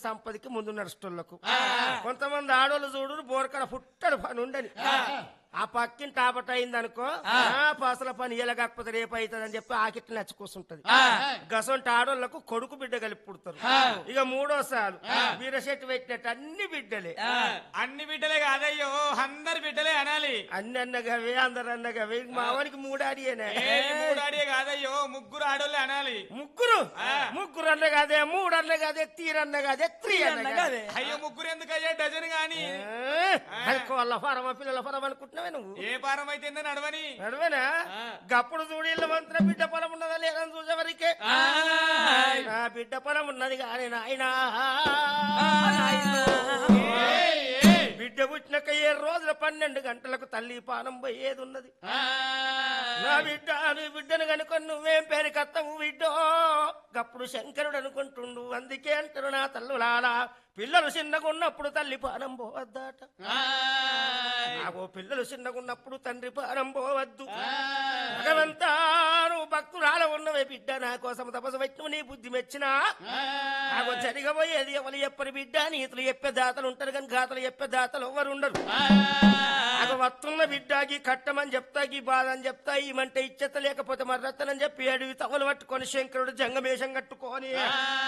సంపదకి ముందు నడుస్తులకు కొంతమంది ఆడోళ్ళు చూడు బోరకడ పుట్టడు పని ఉండని ఆ పక్కింటి ఆపట అయింది అనుకో పాసల పని ఇలా కాకపోతే రేపు అవుతుంది అని చెప్పి ఆకిట్ల నచ్చి కూర్చుంటది గసంటి ఆడోళ్లకు కొడుకు బిడ్డ కలిపి పుడతారు ఇక మూడోసారి వీరశెట్టి పెట్టినట్టు అన్ని బిడ్డలే అన్ని బిడ్డలే కాదయ్యో అందరి బిడ్డలే అనాలి అన్ని అన్నగవే అందరు అన్నగవే మావానికి మూడాడియేనే ఏ మూడాడే కాదయ్యో ముగ్గురు ఆడోళ్ళే అనాలి ముగ్గురు ముగ్గురు అన్న కాదే మూడు అన్న కాదే తీరన్న కాదే త్రీ అన్న కాదే అయ్యో ముగ్గురు ఎందుకయ్యా డజన్ గాని కోళ్ళ ఫారమా పిల్లల ఫారం అనుకుంటున్నావే నువ్వు ఏ పారం అయితే నడవని నడవేనా గప్పుడు చూడు ఇళ్ళ మంత్ర బిడ్డ పొలం ఉన్నదా లేదని చూసేవరికే నా బిడ్డ పొలం ఉన్నది కానీ నాయనా బిడ్డ పుట్టినాక ఏ రోజుల పన్నెండు గంటలకు తల్లి పానం పోయేది ఉన్నది నా బిడ్డ నీ బిడ్డను కనుకొని నువ్వేం పేరు కత్తవు బిడ్డో గప్పుడు శంకరుడు అనుకుంటుండు అందుకే అంటారు నా తల్లులారా పిల్లలు చిన్నగా ఉన్నప్పుడు తల్లి పానం పోవద్దట నాకు పిల్లలు చిన్నగా ఉన్నప్పుడు తండ్రి పానం పోవద్దు భగవంతా నువ్వు భక్తురాల ఉన్నవే బిడ్డ నా కోసం తపస్సు పెట్టిన నీ బుద్ధి మెచ్చినా నాకు జరగబోయేది ఎవరు చెప్పని బిడ్డ నీతులు చెప్పే దాతలు ఉంటారు కానీ గాతలు చెప్పే దాతలు ఎవరు ఉండరు నాకు వస్తున్న బిడ్డకి కట్టమని చెప్తా ఈ బాధ అని చెప్తా ఈమంటే ఇచ్చేత లేకపోతే మరి రత్తనని చెప్పి అడిగి తవలు పట్టుకొని శంకరుడు జంగమేషం కట్టుకొని